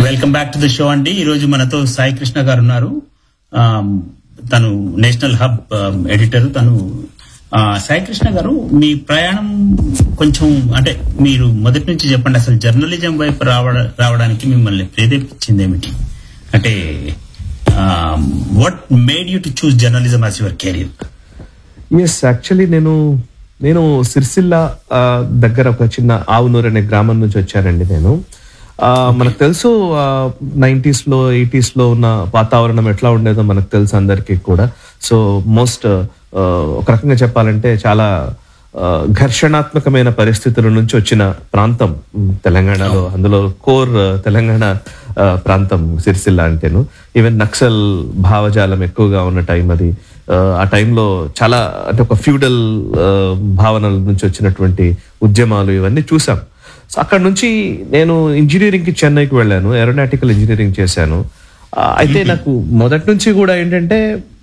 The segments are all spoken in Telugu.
welcome back to the show అండి ఈ రోజు మనతో సాయి కృష్ణ గారు ఉన్నారు ఆమ్, తను నేషనల్ హబ్ ఆమ్, ఎడిటర్ తను ఆ, సాయి కృష్ణ గారు మీ ప్రయాణం కొంచెం అంటే మీరు మొదటి నుంచి చెప్పండి అసలు జర్నలిజం వైపు రావడ రావడానికి మిమ్మల్ని ప్రేరేపించింది ఏమిటి అంటే what made you to choose journalism as your career yes actually నేను నేను సిరిసిల్ల ఆ, దగ్గర ఒక చిన్న ఆవునూరు అనే గ్రామం నుంచి వచ్చానండి నేను ఆ, మనకు తెలుసు నైంటీస్ లో ఎయిటీస్ లో ఉన్న వాతావరణం ఎట్లా ఉండేదో మనకు తెలుసు అందరికీ కూడా సో మోస్ట్ ఒక రకంగా చెప్పాలంటే చాలా ఆ, ఘర్షణాత్మకమైన పరిస్థితుల నుంచి వచ్చిన ప్రాంతం ఉమ్, తెలంగాణలో అందులో కోర్ ఆ, తెలంగాణ ఆ, ప్రాంతం సిరిసిల్ల అంటేను ఈవెన్ నక్సల్ భావజాలం ఎక్కువగా ఉన్న టైం అది ఆ, ఆ టైంలో చాలా అంటే ఒక ఫ్యూడల్ భావనల నుంచి వచ్చినటువంటి ఉద్యమాలు ఇవన్నీ చూసాం సో అక్కడ నుంచి నేను ఇంజనీరింగ్ కి చెన్నైకి వెళ్ళాను ఏరోనాటికల్ ఇంజనీరింగ్ చేశాను ఆ, అయితే నాకు మొదటి నుంచి కూడా ఏంటంటే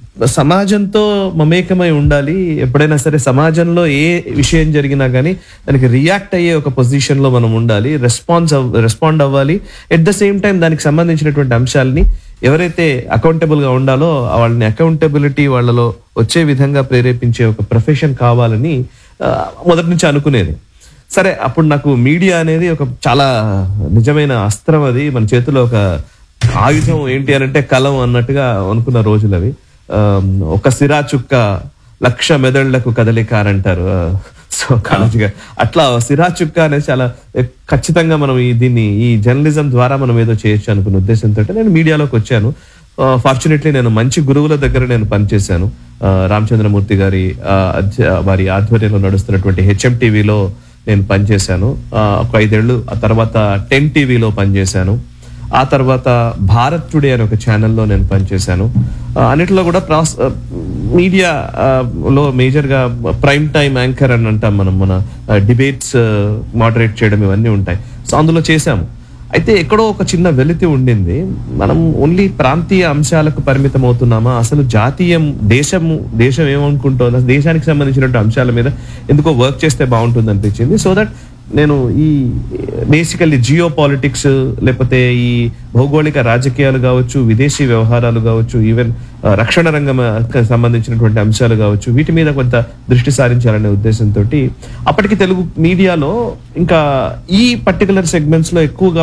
సమాజంతో మమేకమై ఉండాలి ఎప్పుడైనా సరే సమాజంలో ఏ విషయం జరిగినా కానీ దానికి రియాక్ట్ అయ్యే ఒక పొజిషన్ లో మనం ఉండాలి రెస్పాన్స్ రెస్పాండ్ అవ్వాలి ఎట్ ద సేమ్ టైం దానికి సంబంధించినటువంటి అంశాలని ఎవరైతే అకౌంటబుల్ గా ఉండాలో వాళ్ళని అకౌంటబిలిటీ వాళ్ళలో వచ్చే విధంగా ప్రేరేపించే ఒక ప్రొఫెషన్ కావాలని ఆ, మొదటి నుంచి అనుకునేది సరే అప్పుడు నాకు మీడియా అనేది ఒక చాలా నిజమైన అస్త్రం అది మన చేతిలో ఒక ఆయుధం ఏంటి అని అంటే కలం అన్నట్టుగా అనుకున్న రోజులు అవి ఆ, ఒక సిరా చుక్క లక్ష మెదళ్లకు కదలిక అని అంటారు ఆ, సో కాలేజీగా అట్లా సిరా చుక్క అనేది చాలా ఖచ్చితంగా మనం ఈ దీన్ని ఈ జర్నలిజం ద్వారా మనం ఏదో చేయొచ్చు అనుకున్న ఉద్దేశంతో నేను మీడియాలోకి వచ్చాను ఫార్చునేట్లీ నేను మంచి గురువుల దగ్గర నేను పనిచేశాను ఆ, రామచంద్రమూర్తి గారి ఆ, అధ్య- వారి ఆధ్వర్యంలో నడుస్తున్నటువంటి హెచ్ఎం టీవీలో నేను పనిచేశాను ఆ, ఒక ఐదేళ్లు ఆ తర్వాత టెన్ టీవీలో పనిచేశాను ఆ తర్వాత భారత్ టుడే అనే ఒక ఛానల్లో నేను పనిచేశాను ఆ, అన్నిట్లో కూడా ప్రాస్ ఆ, మీడియా ఆ, లో మేజర్ గా ప్రైమ్ టైం యాంకర్ అని అంటాం మనం మన డిబేట్స్ మోడరేట్ చేయడం ఇవన్నీ ఉంటాయి సో అందులో చేశాము అయితే ఎక్కడో ఒక చిన్న వెలితి ఉండింది మనం ఓన్లీ ప్రాంతీయ అంశాలకు పరిమితం అవుతున్నామా అసలు జాతీయం దేశము దేశం ఏమనుకుంటుందో దేశానికి సంబంధించినటువంటి అంశాల మీద ఎందుకో వర్క్ చేస్తే బాగుంటుంది అనిపించింది సో దట్ నేను ఈ బేసికల్లీ జియో పాలిటిక్స్ లేకపోతే ఈ భౌగోళిక రాజకీయాలు కావచ్చు విదేశీ వ్యవహారాలు కావచ్చు ఈవెన్ రక్షణ రంగం సంబంధించినటువంటి అంశాలు కావచ్చు వీటి మీద కొంత దృష్టి సారించాలనే ఉద్దేశంతో అప్పటికి తెలుగు మీడియాలో ఇంకా ఈ పర్టికులర్ సెగ్మెంట్స్ లో ఎక్కువగా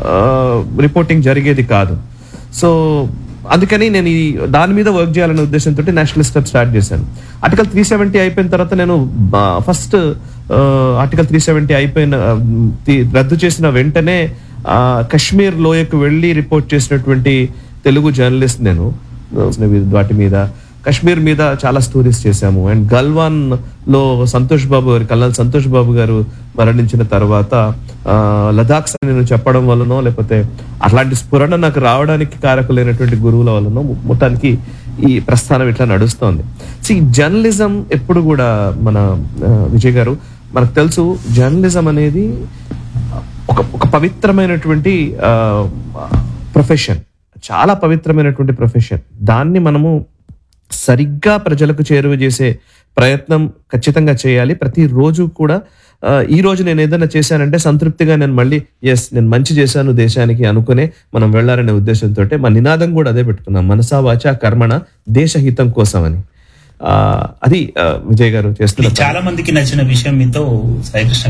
రిపోర్టింగ్ జరిగేది కాదు సో అందుకని నేను ఈ దాని మీద వర్క్ చేయాలనే ఉద్దేశంతో నేషనల్ స్టెప్ స్టార్ట్ చేశాను ఆర్టికల్ త్రీ సెవెంటీ అయిపోయిన తర్వాత నేను ఫస్ట్ ఆర్టికల్ త్రీ సెవెంటీ అయిపోయిన ఆ, తి- రద్దు చేసిన వెంటనే ఆ, కశ్మీర్ లోయకు వెళ్ళి రిపోర్ట్ చేసినటువంటి తెలుగు జర్నలిస్ట్ నేను వాటి మీద కశ్మీర్ మీద చాలా స్టోరీస్ చేశాము అండ్ గల్వాన్ లో సంతోష్ బాబు గారు కల్నల్ సంతోష్ బాబు గారు మరణించిన తర్వాత ఆ, లదాఖ్ అని నేను చెప్పడం వల్లనో లేకపోతే అట్లాంటి స్ఫురణ నాకు రావడానికి కారకులైనటువంటి గురువుల వల్లనో మొత్తానికి ఈ ప్రస్థానం ఇట్లా నడుస్తోంది సి జర్నలిజం ఎప్పుడు కూడా మన ఆ, విజయ్ గారు మనకు తెలుసు జర్నలిజం అనేది ఒక ఒక పవిత్రమైనటువంటి ప్రొఫెషన్ చాలా పవిత్రమైనటువంటి ప్రొఫెషన్ దాన్ని మనము సరిగ్గా ప్రజలకు చేరువ చేసే ప్రయత్నం ఖచ్చితంగా చేయాలి ప్రతిరోజు కూడా ఆ, ఈ రోజు నేను ఏదైనా చేశానంటే సంతృప్తిగా నేను మళ్ళీ ఎస్ నేను మంచి చేశాను దేశానికి అనుకునే మనం వెళ్ళాలనే ఉద్దేశంతో మా నినాదం కూడా అదే పెట్టుకున్నాం మనసా వాచ కర్మణ దేశహితం కోసం అని ఆ, అది ఆ, విజయ్ గారు చేస్తున్న చాలా మందికి నచ్చిన విషయం మీతో సాయి కృష్ణ